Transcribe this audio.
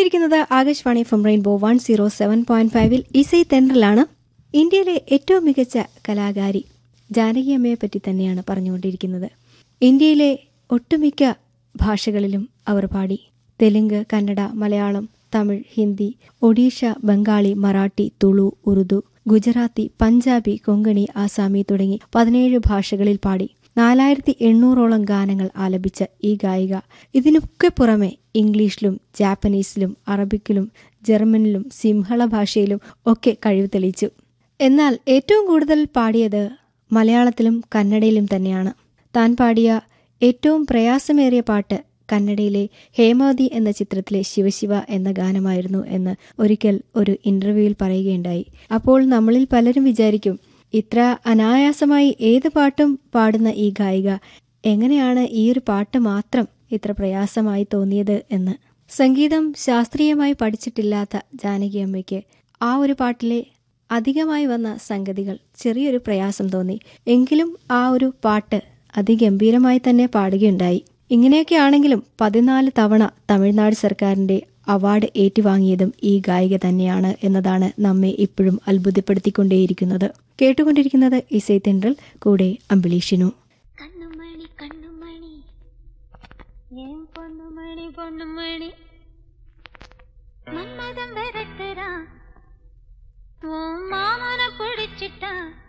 കേട്ടുകൊണ്ടിരിക്കുന്നത് Akashvani from rainbow one zero seven point ഫൈവിൽ ഇസൈ തെൻഡറിലാണ് ഇന്ത്യയിലെ ഏറ്റവും മികച്ച കലാകാരി ജാനകി അമ്മയെ പറ്റി തന്നെയാണ് പറഞ്ഞുകൊണ്ടിരിക്കുന്നത് ഇന്ത്യയിലെ ഒട്ടുമിക്ക ഭാഷകളിലും അവർ പാടി തെലുങ്ക് കന്നഡ മലയാളം തമിഴ് ഹിന്ദി ഒഡീഷ ബംഗാളി മറാഠി തുളു ഉറുദു ഗുജറാത്തി പഞ്ചാബി കൊങ്കണി ആസാമി തുടങ്ങി പതിനേഴ് ഭാഷകളിൽ പാടി നാലായിരത്തി എണ്ണൂറോളം ഗാനങ്ങൾ ആലപിച്ച ഈ ഗായിക ഇതിനൊക്കെ പുറമെ ഇംഗ്ലീഷിലും ജാപ്പനീസിലും അറബിക്കിലും ജർമ്മനിലും സിംഹള ഭാഷയിലും ഒക്കെ കഴിവ് തെളിയിച്ചു എന്നാൽ ഏറ്റവും കൂടുതൽ പാടിയത് മലയാളത്തിലും കന്നഡയിലും തന്നെയാണ് താൻ പാടിയ ഏറ്റവും പ്രയാസമേറിയ പാട്ട് കന്നഡയിലെ ഹേമാവതി എന്ന ചിത്രത്തിലെ ശിവശിവ എന്ന ഗാനമായിരുന്നു എന്ന് ഒരിക്കൽ ഒരു ഇന്റർവ്യൂവിൽ പറയുകയുണ്ടായി അപ്പോൾ നമ്മളിൽ പലരും വിചാരിക്കും ഇത്ര അനായാസമായി ഏത് പാട്ടും പാടുന്ന ഈ ഗായിക എങ്ങനെയാണ് ഈ ഒരു പാട്ട് മാത്രം ഇത്ര പ്രയാസമായി തോന്നിയത് എന്ന് സംഗീതം ശാസ്ത്രീയമായി പഠിച്ചിട്ടില്ലാത്ത ജാനകി അമ്മയ്ക്ക് ആ ഒരു പാട്ടിലെ അധികമായി വന്ന സംഗതികൾ ചെറിയൊരു പ്രയാസം തോന്നി എങ്കിലും ആ ഒരു പാട്ട് അതിഗംഭീരമായി തന്നെ പാടുകയുണ്ടായി ഇങ്ങനെയൊക്കെ ആണെങ്കിലും പതിനാല് തവണ തമിഴ്നാട് സർക്കാരിന്റെ അവാർഡ് ഏറ്റുവാങ്ങിയതും ഈ ഗായിക തന്നെയാണ് എന്നതാണ് നമ്മെ ഇപ്പോഴും അത്ഭുതപ്പെടുത്തിക്കൊണ്ടേയിരിക്കുന്നത് കേട്ടുകൊണ്ടിരിക്കുന്നത് ഇസൈ തെൻഡൽ കൂടെ അംബിലീഷിനു കണ്ണുമണി കണ്ണുമണി ஏன் பொண்ணுமணி பொண்ணுமணி மன்மதம் விரட்டுறான் உன் மாமனை பிடிச்சிட்டான்